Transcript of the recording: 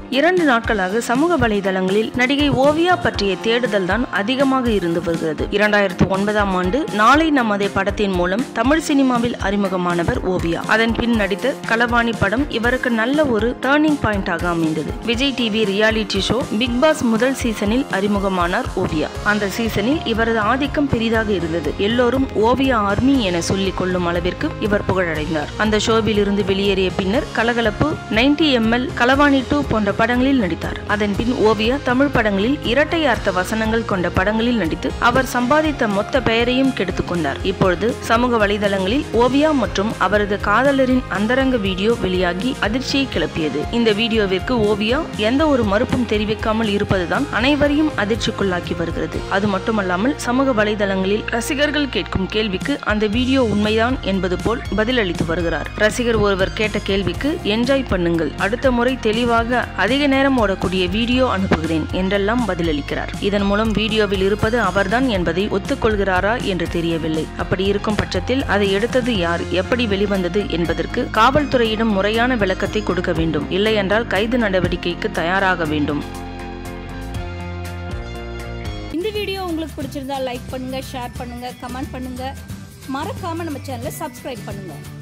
இரண்டு நாட்களாக சமூக வலைதளங்களில் நடிகை ஓவியா பற்றிய தேடுதல் தான் அதிகமாக இருந்து வருகிறது இரண்டாயிரத்து ஒன்பதாம் ஆண்டு நாளை நமதே படத்தின் மூலம் தமிழ் சினிமாவில் அறிமுகமானவர் ஓவியா அதன் பின் நடித்த களவாணி படம் இவருக்கு நல்ல ஒரு டேர்னிங் பாயிண்டாக அமைந்தது Vijay TV reality show Bigg Boss முதல் சீசனில் அறிமுகமானார் ஓவியா அந்த சீசனில் இவரது ஆதிக்கம் பெரிதாக இருந்தது எல்லோரும் ஓவியா ஆர்மி என சொல்லிக் கொள்ளும் அளவிற்கு இவர் புகழடைந்தார் அந்த ஷோவில் இருந்து வெளியேறிய பின்னர் கலகலப்பு 90 எம்எல் களவாணி டூ போன்ற படங்களில் நடித்தார் அதன் பின் ஓவியா தமிழ் படங்களில் இரட்டை அர்த்த வசனங்கள் கொண்ட படங்களில் நடித்து அவர் சம்பாதித்த மொத்த பெயரையும் கெடுத்துக் கொண்டார் இப்பொழுது சமூக வலைதளங்களில் ஓவியா மற்றும் அவரது காதலரின் அந்தரங்க வீடியோ வெளியாகி அதிர்ச்சியை கிளப்பியது இந்த வீடியோவிற்கு ஓவியா எந்த ஒரு மறுப்பும் தெரிவிக்காமல் இருப்பதுதான் அனைவரையும் அதிர்ச்சிக்குள்ளாக்கி வருகிறது அது மட்டுமல்லாமல் சமூக வலைதளங்களில் ரசிகர்கள் கேட்கும் கேள்விக்கு அந்த வீடியோ உண்மைதான் என்பது போல் பதிலளித்து வருகிறார் ரசிகர் ஒருவர் கேட்ட கேள்விக்கு என்ஜாய் பண்ணுங்கள் அடுத்த முறை தெளிவாக அதிக நேரம் ஓடக்கூடிய வீடியோ அனுப்புகிறேன் என்றெல்லாம் பதிலளிக்கிறார் இதன் மூலம் வீடியோவில் இருப்பது அவர்தான் என்பதை ஒத்துக்கொள்கிறாரா என்று தெரியவில்லை அப்படி இருக்கும் பட்சத்தில் அதை எடுத்தது யார் எப்படி வெளிவந்தது என்பதற்கு காவல்துறையிடம் முறையான விளக்கத்தை கொடுக்க வேண்டும் இல்லையென்றால் கைது நடவடிக்கைக்கு தயாராக வேண்டும் இந்த வீடியோ உங்களுக்கு பிடிச்சிருந்தா லைக் பண்ணுங்க ஷேர் பண்ணுங்க கமெண்ட் பண்ணுங்க மறக்காம நம்ம சேனலை சப்ஸ்கிரைப் பண்ணுங்க